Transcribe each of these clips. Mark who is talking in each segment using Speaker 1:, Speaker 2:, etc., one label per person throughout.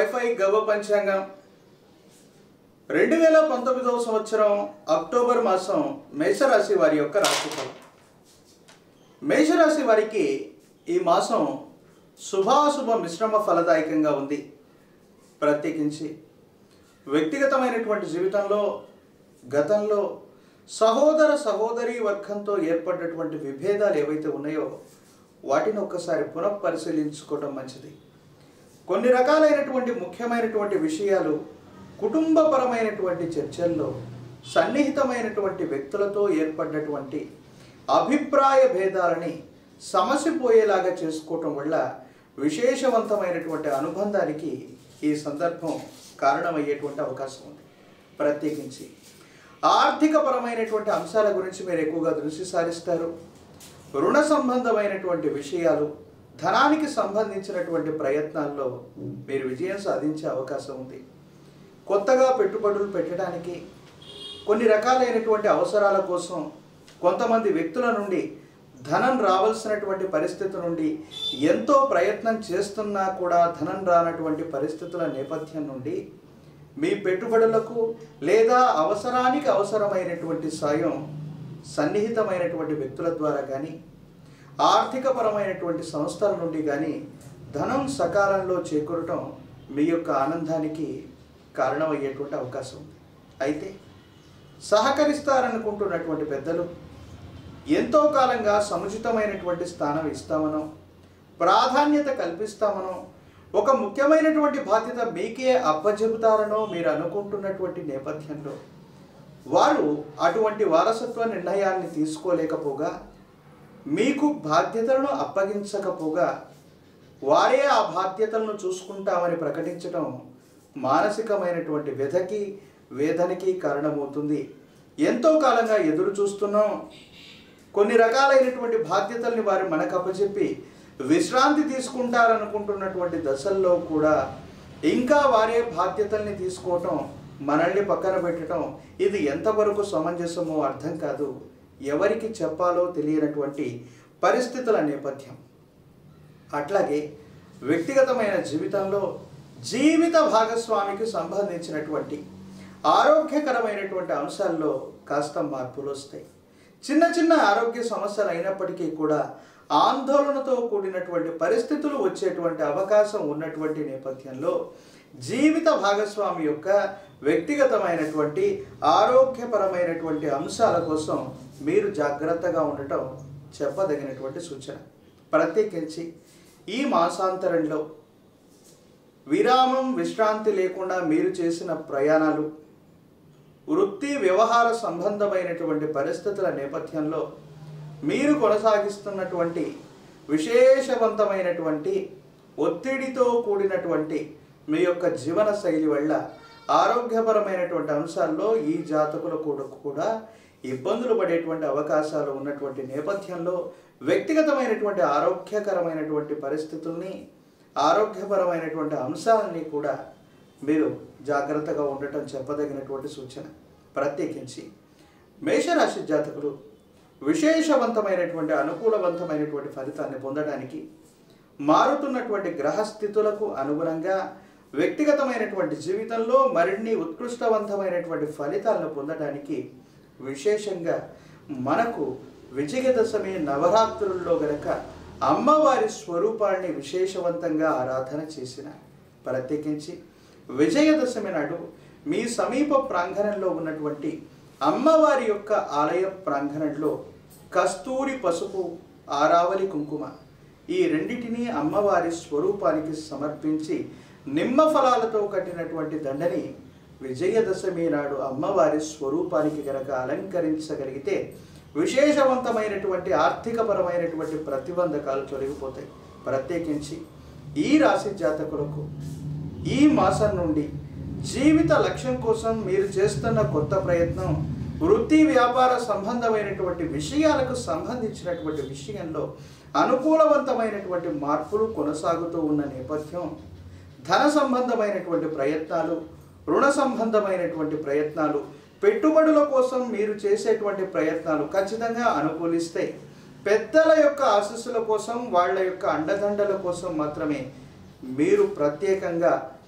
Speaker 1: Wifi గవ పంచాంగం రెండు వేల పంతొమ్మిదవ సంవత్సరం అక్టోబర్ మాసం మేషరాశి వారి యొక్క రాశిఫలం మేషరాశి వారికి ఈ మాసం శుభాశుభ మిశ్రమ ఫలదాయకంగా ఉంది ప్రత్యేకించి వ్యక్తిగతమైనటువంటి జీవితంలో గతంలో సహోదర సహోదరి వర్గంతో ఏర్పడినటువంటి విభేదాలు ఏవైతే ఉన్నాయో వాటిని ఒక్కసారి పునఃపరిశీలించుకోవడం మంచిది కొన్ని రకాలైనటువంటి ముఖ్యమైనటువంటి విషయాలు కుటుంబపరమైనటువంటి చర్చల్లో సన్నిహితమైనటువంటి వ్యక్తులతో ఏర్పడినటువంటి అభిప్రాయ భేదాలని సమసిపోయేలాగా చేసుకోవటం వల్ల విశేషవంతమైనటువంటి అనుబంధానికి ఈ సందర్భం కారణమయ్యేటువంటి అవకాశం ఉంది ప్రత్యేకించి ఆర్థికపరమైనటువంటి అంశాల గురించి మీరు ఎక్కువగా దృష్టి సారిస్తారు రుణ సంబంధమైనటువంటి విషయాలు ధనానికి సంబంధించినటువంటి ప్రయత్నాల్లో మీరు విజయం సాధించే అవకాశం ఉంది కొత్తగా పెట్టుబడులు పెట్టడానికి కొన్ని రకాలైనటువంటి అవసరాల కోసం కొంతమంది వ్యక్తుల నుండి ధనం రావాల్సినటువంటి పరిస్థితి నుండి ఎంతో ప్రయత్నం చేస్తున్నా కూడా ధనం రానటువంటి పరిస్థితుల నేపథ్యం నుండి మీ పెట్టుబడులకు లేదా అవసరానికి అవసరమైనటువంటి సాయం సన్నిహితమైనటువంటి వ్యక్తుల ద్వారా కానీ ఆర్థికపరమైనటువంటి సంస్థల నుండి కానీ ధనం సకాలంలో చేకూరటం మీ యొక్క ఆనందానికి కారణమయ్యేటువంటి అవకాశం ఉంది అయితే సహకరిస్తారనుకుంటున్నటువంటి పెద్దలు ఎంతో కాలంగా సముచితమైనటువంటి స్థానం ఇస్తామనో ప్రాధాన్యత కల్పిస్తామనో ఒక ముఖ్యమైనటువంటి బాధ్యత మీకే అప్పచెబుతారనో మీరు అనుకుంటున్నటువంటి నేపథ్యంలో వారు అటువంటి వారసత్వ నిర్ణయాన్ని తీసుకోలేకపోగా మీకు బాధ్యతలను అప్పగించకపోగా వారే ఆ బాధ్యతలను చూసుకుంటామని ప్రకటించడం మానసికమైనటువంటి వ్యధకి వేదనకి కారణమవుతుంది ఎంతో కాలంగా ఎదురు చూస్తున్నాం కొన్ని రకాలైనటువంటి బాధ్యతల్ని వారు మనకు అప్పచెప్పి విశ్రాంతి తీసుకుంటారనుకుంటున్నటువంటి దశల్లో కూడా ఇంకా వారే బాధ్యతల్ని తీసుకోవటం మనల్ని పక్కన పెట్టడం ఇది ఎంతవరకు సమంజసమో అర్థం కాదు ఎవరికి చెప్పాలో తెలియనటువంటి పరిస్థితుల నేపథ్యం అట్లాగే వ్యక్తిగతమైన జీవితంలో జీవిత భాగస్వామికి సంబంధించినటువంటి ఆరోగ్యకరమైనటువంటి అంశాల్లో కాస్త మార్పులు వస్తాయి చిన్న చిన్న ఆరోగ్య సమస్యలు అయినప్పటికీ కూడా ఆందోళనతో కూడినటువంటి పరిస్థితులు వచ్చేటువంటి అవకాశం ఉన్నటువంటి నేపథ్యంలో జీవిత భాగస్వామి యొక్క వ్యక్తిగతమైనటువంటి ఆరోగ్యపరమైనటువంటి అంశాల కోసం మీరు జాగ్రత్తగా ఉండటం చెప్పదగినటువంటి సూచన ప్రత్యేకించి ఈ మాసాంతరంలో విరామం విశ్రాంతి లేకుండా మీరు చేసిన ప్రయాణాలు వృత్తి వ్యవహార సంబంధమైనటువంటి పరిస్థితుల నేపథ్యంలో మీరు కొనసాగిస్తున్నటువంటి విశేషవంతమైనటువంటి ఒత్తిడితో కూడినటువంటి మీ యొక్క జీవన శైలి వల్ల ఆరోగ్యపరమైనటువంటి అంశాల్లో ఈ జాతకులు కూడా కూడా ఇబ్బందులు పడేటువంటి అవకాశాలు ఉన్నటువంటి నేపథ్యంలో వ్యక్తిగతమైనటువంటి ఆరోగ్యకరమైనటువంటి పరిస్థితుల్ని ఆరోగ్యపరమైనటువంటి అంశాలని కూడా మీరు జాగ్రత్తగా ఉండటం చెప్పదగినటువంటి సూచన ప్రత్యేకించి మేషరాశి జాతకులు విశేషవంతమైనటువంటి అనుకూలవంతమైనటువంటి ఫలితాన్ని పొందడానికి మారుతున్నటువంటి గ్రహస్థితులకు అనుగుణంగా వ్యక్తిగతమైనటువంటి జీవితంలో మరిన్ని ఉత్కృష్టవంతమైనటువంటి ఫలితాలను పొందడానికి విశేషంగా మనకు విజయదశమి నవరాత్రుల్లో గనక అమ్మవారి స్వరూపాన్ని విశేషవంతంగా ఆరాధన చేసిన ప్రత్యేకించి విజయదశమి నాడు మీ సమీప ప్రాంగణంలో ఉన్నటువంటి అమ్మవారి యొక్క ఆలయ ప్రాంగణంలో కస్తూరి పసుపు ఆరావలి కుంకుమ ఈ రెండిటిని అమ్మవారి స్వరూపానికి సమర్పించి నిమ్మ ఫలాలతో కట్టినటువంటి దండని విజయదశమి నాడు అమ్మవారి స్వరూపానికి గనక అలంకరించగలిగితే విశేషవంతమైనటువంటి ఆర్థికపరమైనటువంటి ప్రతిబంధకాలు తొలగిపోతాయి ప్రత్యేకించి ఈ రాశి జాతకులకు ఈ మాసం నుండి జీవిత లక్ష్యం కోసం మీరు చేస్తున్న కొత్త ప్రయత్నం వృత్తి వ్యాపార సంబంధమైనటువంటి విషయాలకు సంబంధించినటువంటి విషయంలో అనుకూలవంతమైనటువంటి మార్పులు కొనసాగుతూ ఉన్న నేపథ్యం ధన సంబంధమైనటువంటి ప్రయత్నాలు రుణ సంబంధమైనటువంటి ప్రయత్నాలు పెట్టుబడుల కోసం మీరు చేసేటువంటి ప్రయత్నాలు ఖచ్చితంగా అనుకూలిస్తాయి పెద్దల యొక్క ఆశీస్సుల కోసం వాళ్ళ యొక్క అండదండల కోసం మాత్రమే మీరు ప్రత్యేకంగా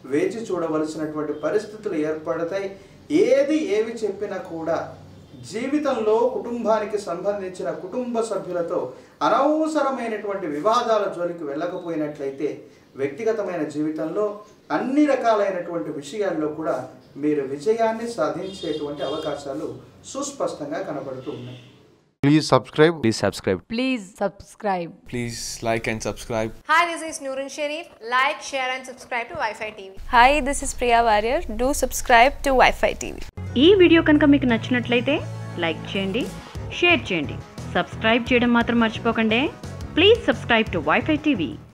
Speaker 1: వేచి చూడవలసినటువంటి పరిస్థితులు ఏర్పడతాయి ఏది ఏవి చెప్పినా కూడా జీవితంలో కుటుంబానికి సంబంధించిన కుటుంబ సభ్యులతో అనవసరమైనటువంటి వివాదాల జోలికి వెళ్ళకపోయినట్లయితే వ్యక్తిగతమైన జీవితంలో అన్ని రకాలైనటువంటి విషయాల్లో కూడా మీరు విజయాన్ని సాధించేటువంటి అవకాశాలు సుస్పష్టంగా కనబడుతూ ఉన్నాయి
Speaker 2: Please subscribe.
Speaker 3: Please subscribe.
Speaker 4: Please subscribe.
Speaker 5: Please like and subscribe.
Speaker 6: Hi, this is Noorun Sharif. Like, share, and subscribe to Wi-Fi TV.
Speaker 7: Hi, this is Priya Warrior. Do subscribe to Wi-Fi TV.
Speaker 8: ఈ video కనుక మీకు నచ్చినట్లయితే like చేయండి share చేయండి subscribe చేయడం మాత్రం మర్చిపోకండి please subscribe to WiFi TV